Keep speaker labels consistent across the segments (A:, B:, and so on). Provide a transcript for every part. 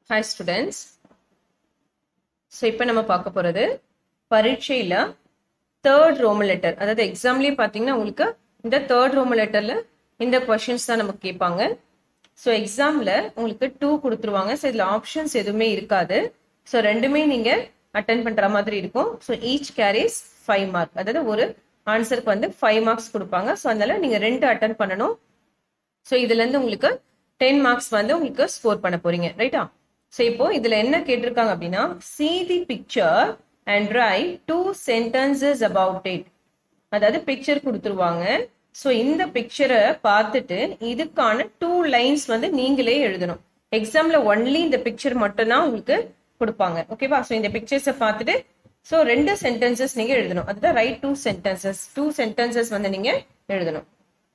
A: hi students so இப்போ நம்ம பார்க்க போகிறது பரீட்சையில் தேர்ட் ரோமன் லெட்டர் அதாவது எக்ஸாம்லேயே பார்த்தீங்கன்னா உங்களுக்கு இந்த தேர்ட் ரோமன் லெட்டரில் இந்த கொஷின்ஸ் தான் நமக்கு கேட்பாங்க ஸோ எக்ஸாமில் உங்களுக்கு டூ கொடுத்துருவாங்க ஸோ இதில் ஆப்ஷன்ஸ் எதுவுமே இருக்காது ஸோ ரெண்டுமே நீங்கள் அட்டன் பண்ணுற மாதிரி இருக்கும் so each carries five mark அதாவது ஒரு ஆன்சருக்கு வந்து ஃபைவ் மார்க்ஸ் கொடுப்பாங்க ஸோ அதனால நீங்கள் ரெண்டு அட்டன் பண்ணணும் ஸோ இதுலேருந்து உங்களுக்கு டென் மார்க்ஸ் வந்து உங்களுக்கு ஸ்கோர் பண்ண போறீங்க ரைட்டா ஸோ இப்போ இதுல என்ன கேட்டிருக்காங்க அப்படின்னா see the picture and write two sentences about it அதாவது பிக்சர் கொடுத்துருவாங்க ஸோ இந்த பிக்சரை பார்த்துட்டு இதுக்கான டூ லைன்ஸ் வந்து நீங்களே எழுதணும் எக்ஸாம்ல ஒன்லி இந்த பிக்சர் மட்டும்தான் உங்களுக்கு கொடுப்பாங்க ஓகேவா ஸோ இந்த பிக்சர்ஸை பார்த்துட்டு ஸோ ரெண்டு சென்டென்சஸ் நீங்க எழுதணும் அதுதான் write two sentences two sentences வந்து நீங்க எழுதணும்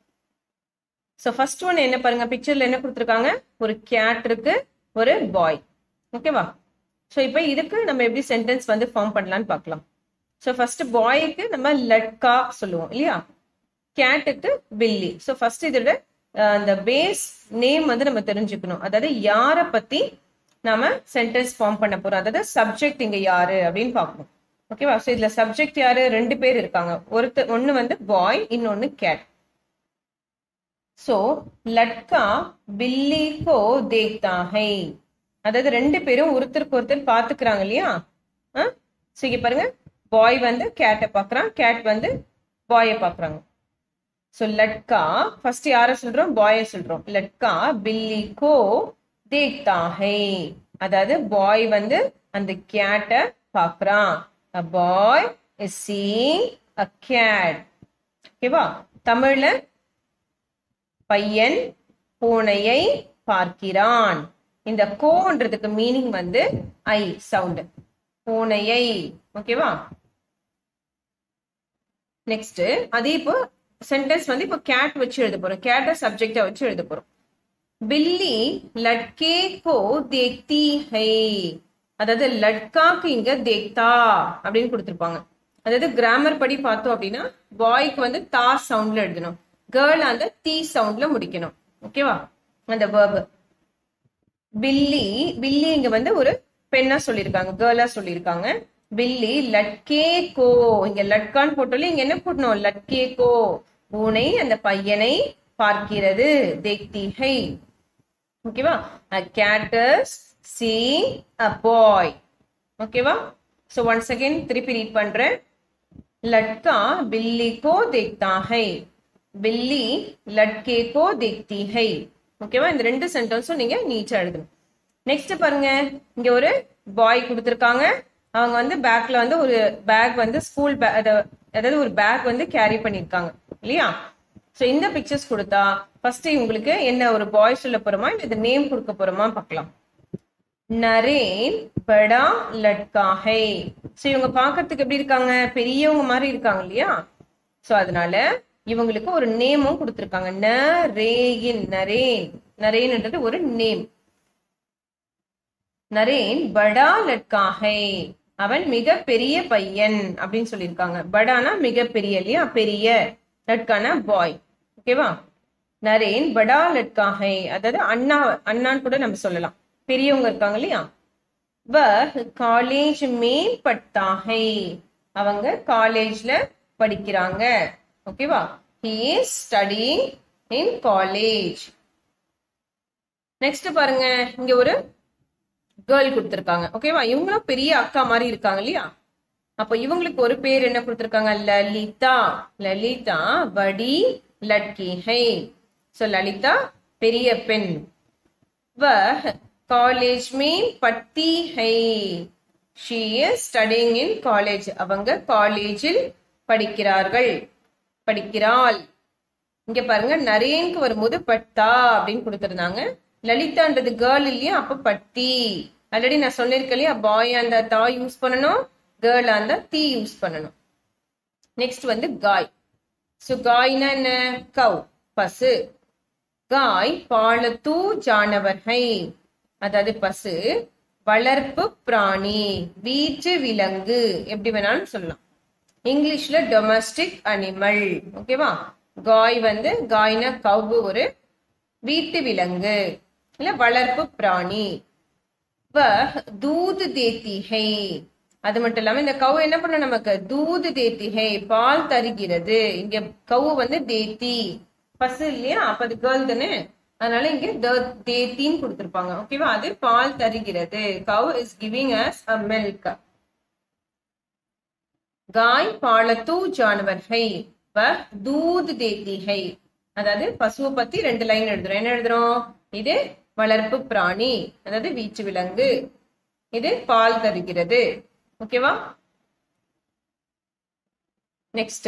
A: ஸோ ஃபர்ஸ்ட் ஒன் என்ன பாருங்க பிக்சர்ல என்ன கொடுத்துருக்காங்க ஒரு கேட் இருக்கு ஒரு பாய் ஓகேவா ஸோ இப்போ இதுக்கு நம்ம எப்படி சென்டென்ஸ் வந்து ஃபார்ம் பண்ணலாம்னு பார்க்கலாம் ஸோ ஃபர்ஸ்ட் பாய்க்கு நம்ம லட்கா சொல்லுவோம் இல்லையா கேட்டுக்கு பில்லி ஸோ ஃபர்ஸ்ட் இதோட அந்த பேஸ் நேம் வந்து நம்ம தெரிஞ்சுக்கணும் அதாவது யாரை பத்தி நாம சென்டென்ஸ் ஃபார்ம் பண்ண போறோம் அதாவது சப்ஜெக்ட் இங்க யாரு அப்படின்னு பார்க்கணும் ஓகேவா ஸோ இதுல சப்ஜெக்ட் யாரு ரெண்டு பேர் இருக்காங்க ஒருத்தர் ஒன்னு வந்து பாய் இன்னொன்னு கேட் சோ லட்கா பில்லி கோ தேக்தா ஹை அதாவது ரெண்டு பேரும் ஒருத்தருக்கு ஒருத்தர் பாத்துக்கிறாங்க இல்லையா ஸோ இங்க பாருங்க பாய் வந்து கேட்டை பாக்குறான் கேட் வந்து பாயை பாக்குறாங்க ஸோ லட்கா ஃபர்ஸ்ட் யார சொல்றோம் பாய சொல்றோம் லட்கா பில்லி கோ தேக்தா ஹை அதாவது பாய் வந்து அந்த கேட்டை பாக்குறான் a boy is seeing a cat ஓகேவா தமிழ்ல பையன் பூனையை பார்க்கிறான் இந்த கோன்றதுக்கு மீனிங் வந்து ஐ சவுண்ட் பூனையை ஓகேவா நெக்ஸ்ட் அதே இப்போ சென்டென்ஸ் வந்து இப்போ கேட் வச்சு எழுத போறோம் கேட்ட சப்ஜெக்டா வச்சு எழுத போறோம் பில்லி லட்கே கோ தேக்தி ஹை அதாவது லட்காக்கு இங்க தேக்தா அப்படின்னு கொடுத்துருப்பாங்க அதாவது கிராமர் படி பார்த்தோம் அப்படின்னா பாய்க்கு வந்து தா சவுண்ட்ல எழுதணும் கேர்ள் அந்த தீ சவுண்ட்ல முடிக்கணும் ஓகேவா அந்த வேர்பு பில்லி பில்லி இங்க வந்து ஒரு பெண்ணா சொல்லியிருக்காங்க கேர்ளா சொல்லியிருக்காங்க பில்லி லட்கே கோ இங்க லட்கான்னு போட்டோம் இங்க என்ன போட்டணும் லட்கே கோ பூனை அந்த பையனை பார்க்கிறது தேக்தி ஹை ஓகேவா அ கேட்டஸ் சி அ பாய் ஓகேவா ஸோ ஒன்ஸ் அகேன் திருப்பி ரீட் பண்றேன் லட்கா பில்லி கோ தேக்தா ஹை பில்லி லட்கே கோ தேக்தி ஹை ஓகேவா இந்த ரெண்டு சென்டென்ஸும் நீங்க நீச்சா எழுதணும் நெக்ஸ்ட் பாருங்க இங்க ஒரு பாய் கொடுத்துருக்காங்க அவங்க வந்து பேக்ல வந்து ஒரு பேக் வந்து ஸ்கூல் அதாவது ஒரு பேக் வந்து கேரி பண்ணிருக்காங்க இல்லையா ஸோ இந்த பிக்சர்ஸ் கொடுத்தா ஃபர்ஸ்ட் இவங்களுக்கு என்ன ஒரு பாய் சொல்ல போறோமா இல்ல இந்த நேம் கொடுக்க போறோமா பார்க்கலாம் நரேன் படா லட்கா ஹை ஸோ இவங்க பாக்குறதுக்கு எப்படி இருக்காங்க பெரியவங்க மாதிரி இருக்காங்க இல்லையா ஸோ அதனால இவங்களுக்கு ஒரு நேமும் கொடுத்துருக்காங்க நரேயின் நரேன் நரேன்ன்றது ஒரு நேம் நரேன் படா லட்காஹை அவன் மிக பெரிய பையன் அப்படின்னு சொல்லியிருக்காங்க படானா மிக பெரிய இல்லையா பெரிய லட்கானா பாய் ஓகேவா நரேன் படா லட்காஹை அதாவது அண்ணா அண்ணான்னு கூட நம்ம சொல்லலாம் பெரியவங்க இருக்காங்க இல்லையா வ காலேஜ் மே பட்டாஹை அவங்க காலேஜ்ல படிக்கிறாங்க ஓகேவா he is studying in college next பாருங்க இங்க ஒரு கேர்ள் கொடுத்துருக்காங்க ஓகேவா இவங்களும் பெரிய அக்கா மாதிரி இருக்காங்க இல்லையா அப்போ இவங்களுக்கு ஒரு பேர் என்ன கொடுத்துருக்காங்க லலிதா லலிதா வடி லட்கி ஹை ஸோ லலிதா பெரிய பெண் வ காலேஜ் மே பட்டி ஹை she is studying in college அவங்க காலேஜில் படிக்கிறார்கள் படிக்கிறாள் இங்க பாருங்க நரேனுக்கு வரும்போது பட்டா அப்படின்னு கொடுத்துருந்தாங்க லலிதான்றது கேர்ள் இல்லையா அப்ப பட்டி ஆல்ரெடி நான் சொல்லியிருக்கேன் இல்லையா பாய் அந்த தா யூஸ் பண்ணணும் கேர்ள் அந்த தீ யூஸ் பண்ணணும் நெக்ஸ்ட் வந்து காய் ஸோ காய்னா என்ன கவ் பசு காய் பாலத்தூ ஜானவர்ஹை அதாவது பசு வளர்ப்பு பிராணி வீட்டு விலங்கு எப்படி வேணாலும் சொல்லலாம் இங்கிலீஷ்ல டொமஸ்டிக் அனிமல் ஓகேவா காய் வந்து காய்னா கவு ஒரு வீட்டு விலங்கு இல்ல வளர்ப்பு பிராணி वह दूध देती है அது மட்டும் இல்லாம இந்த கவு என்ன பண்ண நமக்கு தூது தேத்தி ஹே பால் தருகிறது இங்க கவு வந்து தேத்தி பசு இல்லையா அப்ப அது கேர்ள் தானே அதனால இங்க தேத்தின்னு கொடுத்திருப்பாங்க ஓகேவா அது பால் தருகிறது cow is giving us a milk காய் பாலத்து ஜானவர் ஹை வ தூத் தேத்தி ஹை அதாவது பசுவை பத்தி ரெண்டு லைன் எழுதுறோம் என்ன எழுதுறோம் இது வளர்ப்பு பிராணி அதாவது வீச்சு விலங்கு இது பால் தருகிறது ஓகேவா நெக்ஸ்ட்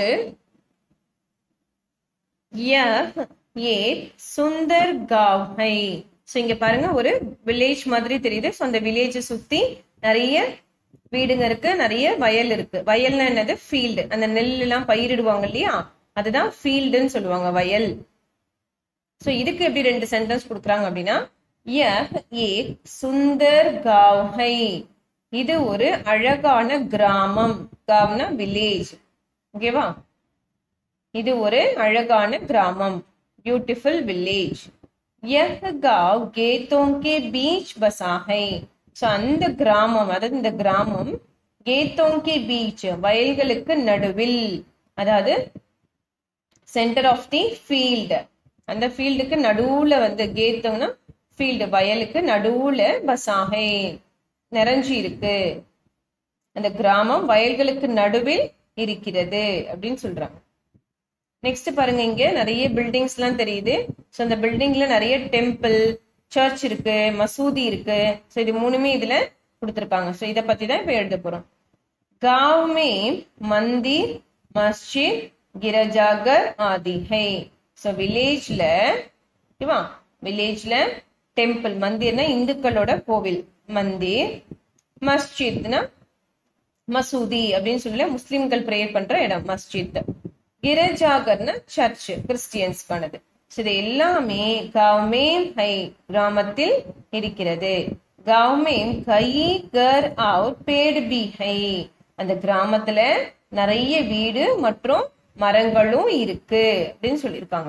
A: ஏ சுந்தர் காவ் ஹை ஸோ இங்க பாருங்க ஒரு வில்லேஜ் மாதிரி தெரியுது ஸோ அந்த வில்லேஜை சுத்தி நிறைய வீடுங்க இருக்கு நிறைய வயல் இருக்கு வயல்னா என்னது ஃபீல்டு அந்த நெல் எல்லாம் பயிரிடுவாங்க இல்லையா அதுதான் ஃபீல்டுன்னு சொல்லுவாங்க வயல் ஸோ இதுக்கு எப்படி ரெண்டு சென்டென்ஸ் கொடுக்குறாங்க அப்படின்னா ஏ சுந்தர் காவ் ஹை இது ஒரு அழகான கிராமம் காவ்னா வில்லேஜ் ஓகேவா இது ஒரு அழகான கிராமம் பியூட்டிஃபுல் வில்லேஜ் यह गांव गेतों के बीच बसा है ஸோ அந்த கிராமம் அதாவது இந்த கிராமம் கேத்தோங்கே பீச் வயல்களுக்கு நடுவில் அதாவது சென்டர் ஆஃப் தி ஃபீல்டு அந்த ஃபீல்டுக்கு நடுவுல வந்து கேத்தோம்னா ஃபீல்டு வயலுக்கு நடுவுல பசாகை நிறைஞ்சி இருக்கு அந்த கிராமம் வயல்களுக்கு நடுவில் இருக்கிறது அப்படின்னு சொல்றாங்க நெக்ஸ்ட் பாருங்க இங்க நிறைய பில்டிங்ஸ் எல்லாம் தெரியுது ஸோ அந்த பில்டிங்ல நிறைய டெம்பிள் சர்ச் இருக்கு மசூதி இருக்கு ஸோ இது மூணுமே இதுல கொடுத்துருக்காங்க ஸோ இதை பத்தி தான் இப்போ எழுத போறோம் गांव में मंदिर मस्जिद गिरजाघर आदि है ஸோ வில்லேஜ்ல ஓகேவா வில்லேஜ்ல டெம்பிள் மந்திர்னா இந்துக்களோட கோவில் மந்திர் மஸ்ஜித்னா மசூதி அப்படின்னு சொல்லி முஸ்லிம்கள் ப்ரேயர் பண்ற இடம் மஸ்ஜித் கிரஜாகர்னா சர்ச் கிறிஸ்டியன்ஸ்க்கானது ஸோ இது எல்லாமே கவ்மேம் ஹை கிராமத்தில் இருக்கிறது கவ்மேம் கை கர் அவுட் பேடு பி ஹை அந்த கிராமத்துல நிறைய வீடு மற்றும் மரங்களும் இருக்கு அப்படின்னு சொல்லியிருக்காங்க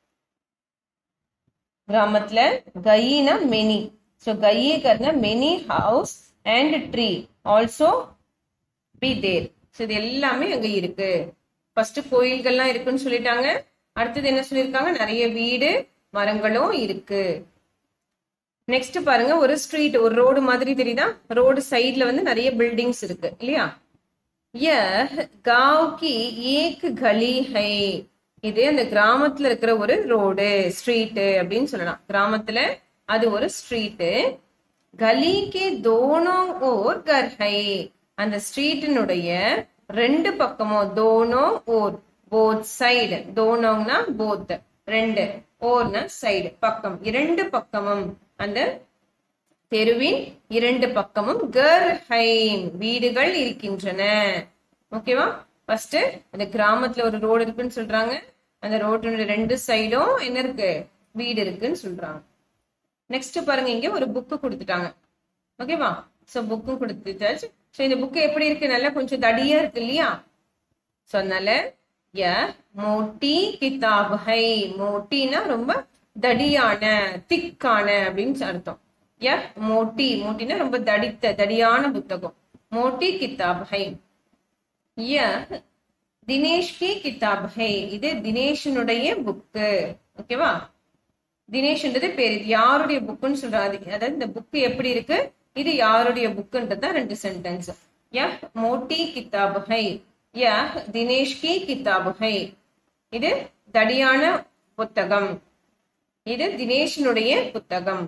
A: கிராமத்துல கைனா மெனி ஸோ கையே கர்னா many house and tree also be there so இது எல்லாமே அங்க இருக்கு ஃபர்ஸ்ட் கோயில்கள்லாம் இருக்குன்னு சொல்லிட்டாங்க அடுத்தது என்ன சொல்லியிருக்காங்க நிறைய வீடு மரங்களும் இருக்கு நெக்ஸ்ட் பாருங்க ஒரு ஸ்ட்ரீட் ஒரு ரோடு மாதிரி தெரியுதா ரோடு சைட்ல வந்து நிறைய பில்டிங்ஸ் இருக்கு இல்லையா यह गांव की एक गली है இது அந்த கிராமத்துல இருக்கிற ஒரு ரோடு ஸ்ட்ரீட் அப்படின்னு சொல்லலாம் கிராமத்துல அது ஒரு ஸ்ட்ரீட்டு கலிக்கு தோனோ ஓர் கர் ஹை அந்த ஸ்ட்ரீட்டினுடைய ரெண்டு பக்கமும் தோனோ ஓர் போத் சைடு தோனோங்னா போத் ரெண்டு ஓர்னா சைடு பக்கம் இரண்டு பக்கமும் அந்த தெருவின் இரண்டு பக்கமும் கர் ஹைம் வீடுகள் இருக்கின்றன ஓகேவா ஃபர்ஸ்ட் அந்த கிராமத்துல ஒரு ரோடு இருக்குன்னு சொல்றாங்க அந்த ரோட்டினுடைய ரெண்டு சைடும் என்ன இருக்கு வீடு இருக்குன்னு சொல்றாங்க நெக்ஸ்ட் பாருங்க இங்க ஒரு புக்கு கொடுத்துட்டாங்க ஓகேவா சோ புக்கும் கொடுத்துட்டாச்சு சோ இந்த புக்கு எப்படி இருக்கு நல்லா கொஞ்சம் தடியா இருக்கு இல்லையா சோ அதனால ய மோட்டி கிதாப் ஹை மோட்டினா ரொம்ப தடியான திக்கான அப்படின்னு அர்த்தம் ய மோட்டி மோட்டினா ரொம்ப தடித்த தடியான புத்தகம் மோட்டி கிதாப் ஹை ய தினேஷ் கி கிதாப் ஹை இது தினேஷனுடைய புக்கு ஓகேவா தினேஷ்ன்றது பேர் இது யாருடைய புக்குன்னு சொல்றாங்க அதாவது இந்த புக்கு எப்படி இருக்கு இது யாருடைய புக்குன்றது தான் ரெண்டு சென்டென்ஸ் ய மோட்டி கிதாப் ஹை ய தினேஷ் கி கிதாப் ஹை இது தடியான புத்தகம் இது தினேஷனுடைய புத்தகம்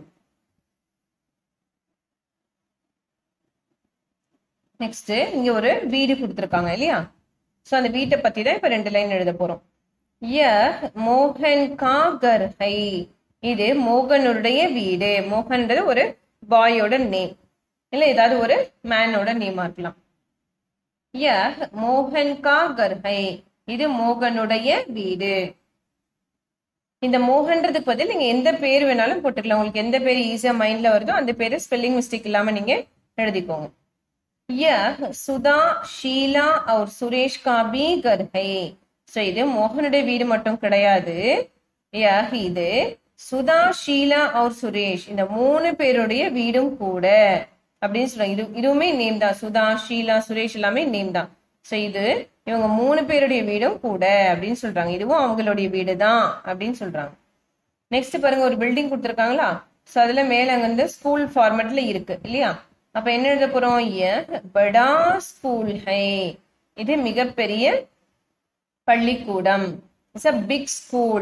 A: நெக்ஸ்ட் இங்க ஒரு வீடு கொடுத்துருக்காங்க இல்லையா சோ அந்த வீட்டை பத்தி தான் இப்ப ரெண்டு லைன் எழுத போறோம் ய மோகன் கா கர் ஹை இது மோகனுடைய வீடு மோகன்றது ஒரு பாயோட நேம் இல்ல ஏதாவது ஒரு மேனோட நேமா இருக்கலாம் ய மோகன் கா கர் ஹை இது மோகனுடைய வீடு இந்த மோகன்றதுக்கு பதில் நீங்க எந்த பேர் வேணாலும் போட்டுக்கலாம் உங்களுக்கு எந்த பேர் ஈஸியா மைண்ட்ல வருதோ அந்த பேரு ஸ்பெல்லிங் மிஸ்டேக் இல்லாம நீங்க எழுதிக்கோங்க यह சுதா ஷீலா और சுரேஷ் का भी घर है ஸோ இது மோகனுடைய வீடு மட்டும் கிடையாது யஹ் இது சுதா ஷீலா और சுரேஷ் இந்த மூணு பேருடைய வீடும் கூட அப்படின்னு சொல்றாங்க இது இதுவுமே நேம் தான் சுதா ஷீலா சுரேஷ் எல்லாமே நேம் தான் சோ இது இவங்க மூணு பேருடைய வீடும் கூட அப்படின்னு சொல்றாங்க இதுவும் அவங்களுடைய வீடு தான் அப்படின்னு சொல்றாங்க நெக்ஸ்ட் பாருங்க ஒரு பில்டிங் கொடுத்துருக்காங்களா சோ அதுல மேல அங்க வந்து ஸ்கூல் ஃபார்மேட்ல இருக்கு இல்லையா அப்ப என்ன எழுத போறோம் ய படா ஸ்கூல் ஹை இது மிகப்பெரிய பள்ளிக்கூடம் இட்ஸ் அ பிக் ஸ்கூல்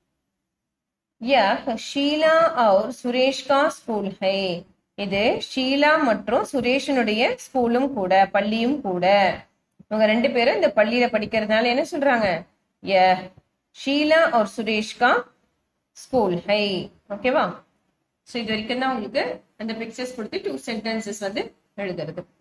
A: यह ஷீலா और சுரேஷ் கா ஸ்கூல் ஹை இது ஷீலா மற்றும் சுரேஷனுடைய ஸ்கூலும் கூட பள்ளியும் கூட இவங்க ரெண்டு பேரும் இந்த பள்ளியில படிக்கிறதுனால என்ன சொல்றாங்க ய ஷீலா और சுரேஷ் கா ஸ்கூல் ஹை ஓகேவா ஸோ இது வரைக்கும் தான் உங்களுக்கு அந்த பிக்சர்ஸ் கொடுத்து டூ சென்டென்சஸ் வந்து எழுதுறது